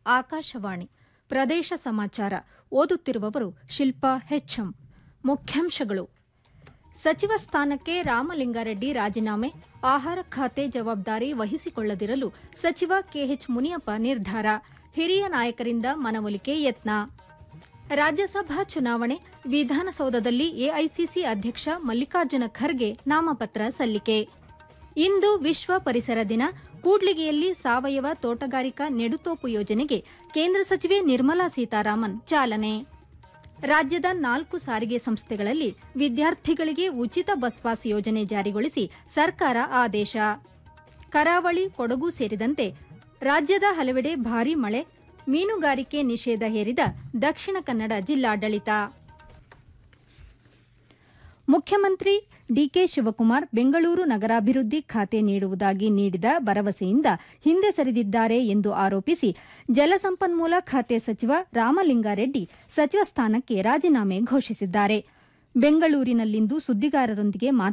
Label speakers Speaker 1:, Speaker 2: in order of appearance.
Speaker 1: ಆಕಾಶವಾಣಿ ಪ್ರದೇಶ ಸಮಾಚಾರ ಓದುತ್ತಿರುವವರು ಶಿಲ್ಪಾ ಹೆಚ್ಎಂ ಮುಖ್ಯಾಂಶಗಳು ಸಚಿವ ಸ್ಥಾನಕ್ಕೆ ರಾಮಲಿಂಗಾರೆಡ್ಡಿ ರಾಜೀನಾಮೆ ಆಹಾರ ಖಾತೆ ಜವಾಬ್ದಾರಿ ವಹಿಸಿಕೊಳ್ಳದಿರಲು ಸಚಿವ ಕೆಎಚ್ ಮುನಿಯಪ್ಪ ನಿರ್ಧಾರ ಹಿರಿಯ ನಾಯಕರಿಂದ ಮನವೊಲಿಕೆ ಯತ್ನ ರಾಜ್ಯಸಭಾ ಚುನಾವಣೆ ವಿಧಾನಸೌಧದಲ್ಲಿ ಎಐಸಿಸಿ ಅಧ್ಯಕ್ಷ ಮಲ್ಲಿಕಾರ್ಜುನ ಖರ್ಗೆ ನಾಮಪತ್ರ ಸಲ್ಲಿಕೆ ಇಂದು ವಿಶ್ವ ಪರಿಸರ ದಿನ ಕೂಡ್ಲಿಗಿಯಲ್ಲಿ ಸಾವಯವ ತೋಟಗಾರಿಕಾ ನೆಡುತೋಪು ಯೋಜನೆಗೆ ಕೇಂದ್ರ ಸಚಿವೆ ನಿರ್ಮಲಾ ಸೀತಾರಾಮನ್ ಚಾಲನೆ ರಾಜ್ಯದ ನಾಲ್ಕು ಸಾರಿಗೆ ಸಂಸ್ಥೆಗಳಲ್ಲಿ ವಿದ್ಯಾರ್ಥಿಗಳಿಗೆ ಉಚಿತ ಬಸ್ ಪಾಸ್ ಯೋಜನೆ ಜಾರಿಗೊಳಿಸಿ ಸರ್ಕಾರ ಆದೇಶ ಕರಾವಳಿ ಕೊಡಗು ಸೇರಿದಂತೆ ರಾಜ್ಯದ ಹಲವೆಡೆ ಭಾರೀ ಮಳೆ ಮೀನುಗಾರಿಕೆ ನಿಷೇಧ ಹೇರಿದ ದಕ್ಷಿಣ ಕನ್ನಡ ಜಿಲ್ಲಾಡಳಿತ ಮುಖ್ಯಮಂತ್ರಿ ಡಿಕೆ ಶಿವಕುಮಾರ್ ಬೆಂಗಳೂರು ನಗರಾಭಿವೃದ್ಧಿ ಖಾತೆ ನೀಡುವುದಾಗಿ ನೀಡಿದ ಭರವಸೆಯಿಂದ ಹಿಂದೆ ಸರಿದಿದ್ದಾರೆ ಎಂದು ಆರೋಪಿಸಿ ಜಲಸಂಪನ್ಮೂಲ ಖಾತೆ ಸಚಿವ ರಾಮಲಿಂಗಾರೆಡ್ಡಿ ಸಚಿವ ಸ್ಥಾನಕ್ಕೆ ರಾಜೀನಾಮೆ ಘೋಷಿಸಿದ್ದಾರೆ ಬೆಂಗಳೂರಿನಲ್ಲಿಂದು ಸುದ್ದಿಗಾರರೊಂದಿಗೆ